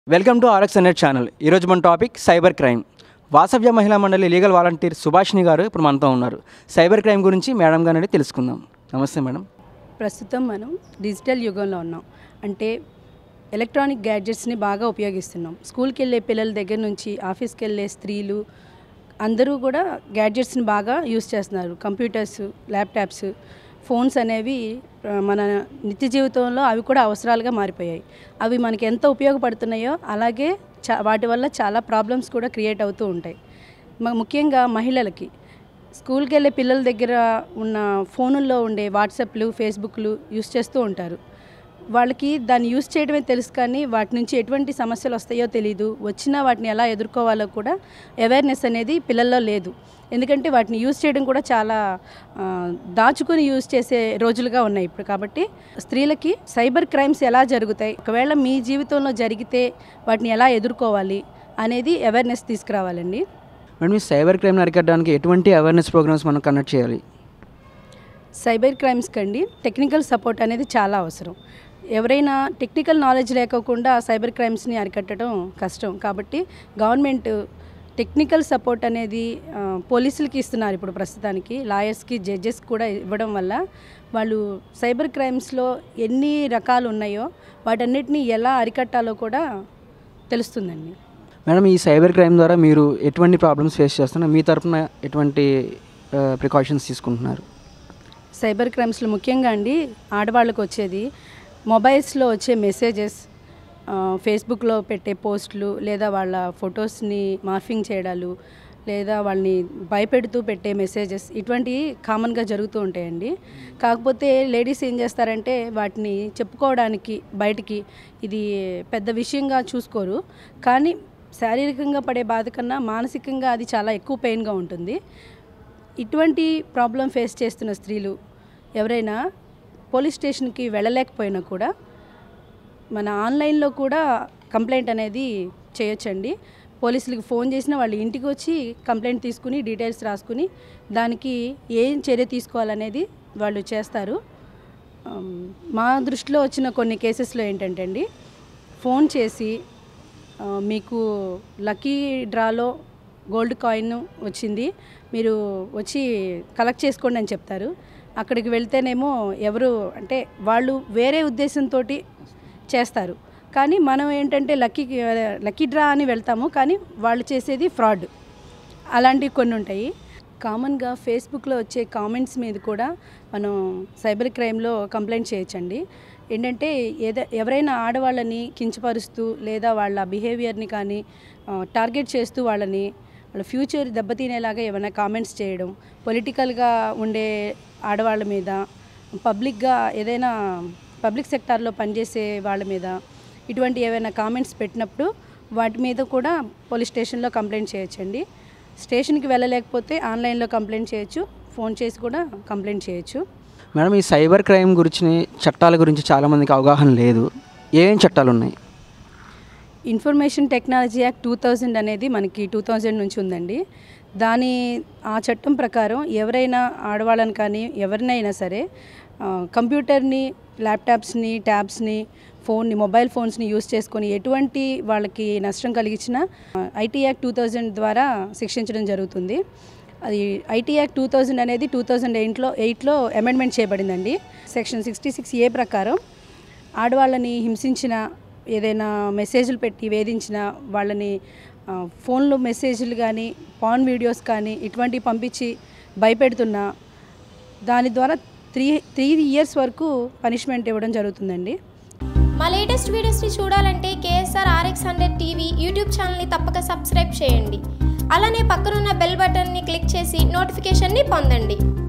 welcome to RX net channel ఈరోజు మన topic cyber crime Vasavya మహిళా మండలి లీగల్ వాలంటీర్ సుభాషిణి గారు ఇప్పుడు మనతో ఉన్నారు సైబర్ క్రైమ్ గురించి మేడం గారిని తెలుసుకుందాం నమస్తే మేడం ప్రస్తుతం మనం డిజిటల్ యుగంలో ఉన్నాం అంటే ఎలక్ట్రానిక్ గ్యాడ్జెట్స్ని బాగా ఉపయోగిస్తున్నాం స్కూల్కి వెళ్ళే పిల్లల దగ్గర నుంచి ఆఫీస్కి వెళ్ళే స్త్రీలు అందరూ కూడా గ్యాడ్జెట్స్ని బాగా యూస్ చేస్తున్నారు కంప్యూటర్స్ ల్యాప్టాప్స్ ఫోన్స్ అనేవి ఆ, మన నిత్య జీవితంలో అవి కూడా అవసరాలుగా మారిపోయాయి అవి మనకి ఎంత ఉపయోగపడుతున్నాయో అలాగే చా వాటి వల్ల చాలా ప్రాబ్లమ్స్ కూడా క్రియేట్ అవుతూ ఉంటాయి మ- ముఖ్యంగా మహిళలకి స్కూల్కి వెళ్ళే పిల్లల దగ్గర ఉన్న ఫోనుల్లో ఉండే వాట్సాప్లు ఫేస్బుక్లు యూస్ చేస్తూ ఉంటారు వాళ్ళకి దాన్ని యూస్ చేయడమే తెలుసు కానీ వాటి నుంచి ఎటువంటి సమస్యలు వస్తాయో తెలియదు వచ్చినా వాటిని ఎలా ఎదుర్కోవాలో కూడా అవేర్నెస్ అనేది పిల్లల్లో లేదు ఎందుకంటే వాటిని యూస్ చేయడం కూడా చాలా ఆ, దాచుకుని యూస్ చేసే రోజులుగా ఉన్నాయి ఇప్పుడు కాబట్టి స్త్రీలకి సైబర్ క్రైమ్స్ ఎలా జరుగుతాయి ఒకవేళ మీ జీవితంలో జరిగితే వాటిని ఎలా ఎదుర్కోవాలి అనేది అవేర్నెస్ తీసుకురావాలండి మేడం ఈ సైబర్ క్రైమ్ని అరికట్టడానికి ఎటువంటి అవేర్నెస్ ప్రోగ్రామ్స్ మనం కండక్ట్ చేయాలి సైబర్ క్రైమ్స్ కండి టెక్నికల్ సపోర్ట్ అనేది చాలా అవసరం ఎవరైనా టెక్నికల్ నాలెడ్జ్ లేకోకుండా సైబర్ క్రైమ్స్ని అరికట్టడం కష్టం కాబట్టి గవర్నమెంట్ టెక్నికల్ సపోర్ట్ అనేది ఆ, పోలీసులకి ఇస్తున్నారు ఇప్పుడు ప్రస్తుతానికి లాయర్స్కి జడ్జెస్ కూడా ఇవ్వడం వల్ల వాళ్ళు సైబర్ క్రైమ్స్లో ఎన్ని రకాలు ఉన్నాయో వాటన్నిటిని ఎలా అరికట్టాలో కూడా తెలుస్తుందండి మేడం ఈ సైబర్ క్రైమ్ ద్వారా మీరు ఎటువంటి ప్రాబ్లమ్స్ ఫేస్ చేస్తున్నారు మీ తరపున ఎటువంటి ప్రికాషన్స్ తీసుకుంటున్నారు సైబర్ క్రైమ్స్లో ముఖ్యంగా అండి ఆడవాళ్ళకు వచ్చేది మొబైల్స్లో వచ్చే మెసేజెస్ ఆ, ఫేస్బుక్లో పెట్టే పోస్టులు లేదా వాళ్ళ ఫొటోస్ని మార్ఫింగ్ చేయడాలు లేదా వాళ్ళని భయపెడుతూ పెట్టే మెసేజెస్ ఇటువంటివి కామన్గా జరుగుతూ ఉంటాయండి కాకపోతే లేడీస్ ఏం చేస్తారంటే వాటిని చెప్పుకోవడానికి బయటికి ఇది పెద్ద విషయంగా చూసుకోరు కానీ శారీరకంగా పడే బాధ కన్నా మానసికంగా అది చాలా ఎక్కువ పెయిన్గా ఉంటుంది ఇటువంటి ప్రాబ్లం ఫేస్ చేస్తున్న స్త్రీలు ఎవరైనా పోలీస్ స్టేషన్కి వెళ్ళలేకపోయినా కూడా మన ఆన్లైన్లో కూడా కంప్లైంట్ అనేది చేయొచ్చండి పోలీసులకి ఫోన్ చేసినా వాళ్ళు ఇంటికి వచ్చి కంప్లైంట్ తీసుకుని డీటెయిల్స్ రాసుకుని దానికి ఏం చర్య తీసుకోవాలనేది వాళ్ళు చేస్తారు ఆమ్, మా దృష్టిలో వచ్చిన కొన్ని కేసెస్లో ఏంటంటే అండి ఫోన్ చేసి ఆ, మీకు లక్కీ డ్రాలో గోల్డ్ కాయిన్ వచ్చింది మీరు వచ్చి కలెక్ట్ చేసుకోండి అని చెప్తారు అక్కడికి వెళ్తేనేమో ఎవరు అంటే వాళ్ళు వేరే ఉద్దేశంతో చేస్తారు కానీ మనం ఏంటంటే లక్కీ లక్కీ డ్రా అని వెళ్తాము కానీ వాళ్ళు చేసేది ఫ్రాడ్ అలాంటివి కొన్ని ఉంటాయి కామన్గా ఫేస్బుక్లో వచ్చే కామెంట్స్ మీద కూడా మనం సైబర్ క్రైమ్లో కంప్లైంట్ చేయొచ్చండి ఏంటంటే ఏదో ఎవరైనా ఆడవాళ్ళని కించపరుస్తూ లేదా వాళ్ళ బిహేవియర్ని కానీ ఆ, టార్గెట్ చేస్తూ వాళ్ళని వాళ్ళ ఫ్యూచర్ దెబ్బతినేలాగా ఏమైనా కామెంట్స్ చేయడం పొలిటికల్గా ఉండే ఆడవాళ్ళ మీద పబ్లిక్గా ఏదైనా పబ్లిక్ సెక్టార్లో పనిచేసే వాళ్ళ మీద ఇటువంటి ఏవైనా కామెంట్స్ పెట్టినప్పుడు వాటి మీద కూడా పోలీస్ స్టేషన్లో కంప్లైంట్ చేయొచ్చండి స్టేషన్కి వెళ్ళలేకపోతే ఆన్లైన్లో కంప్లైంట్ చేయొచ్చు ఫోన్ చేసి కూడా కంప్లైంట్ చేయొచ్చు మేడం ఈ సైబర్ క్రైమ్ గురించి చట్టాల గురించి చాలామందికి అవగాహన లేదు ఏం చట్టాలు ఉన్నాయి information technology act two thousand అనేది మనకి టూ థౌజండ్ నుంచి ఉందండి దాని ఆ చట్టం ప్రకారం ఎవరైనా ఆడవాళ్ళని కానీ ఎవరినైనా సరే ఆ, కంప్యూటర్ని ల్యాప్టాప్స్ని ట్యాబ్స్ని ఫోన్ని మొబైల్ ఫోన్స్ని యూస్ చేసుకొని ఎటువంటి వాళ్ళకి నష్టం కలిగించినా ఐటీ యాక్ట్ టూ థౌజండ్ ద్వారా శిక్షించడం జరుగుతుంది అది ఐటీ యాక్ట్ టూ థౌజండ్ అనేది టూ థౌజండ్ ఎయిట్లో ఎయిట్లో అమెండ్మెంట్ చేయబడిందండి సెక్షన్ సిక్స్టీ సిక్స్ ఏ ప్రకారం ఆడవాళ్ళని హింసించిన ఏదైనా మెసేజ్లు పెట్టి వేధించిన వాళ్ళని ఆ, ఫోన్లో మెసేజ్లు కానీ పాన్ వీడియోస్ కానీ ఇటువంటివి పంపించి భయపెడుతున్న దాని ద్వారా త్రీ త్రీ ఇయర్స్ వరకు పనిష్మెంట్ ఇవ్వడం జరుగుతుందండి మా లేటెస్ట్ వీడియోస్ని చూడాలంటే KSR RX hundred TV YouTube ఛానల్ని తప్పక సబ్స్క్రైబ్ చేయండి అలానే పక్కనున్న బెల్ బటన్ని క్లిక్ చేసి నోటిఫికేషన్ని పొందండి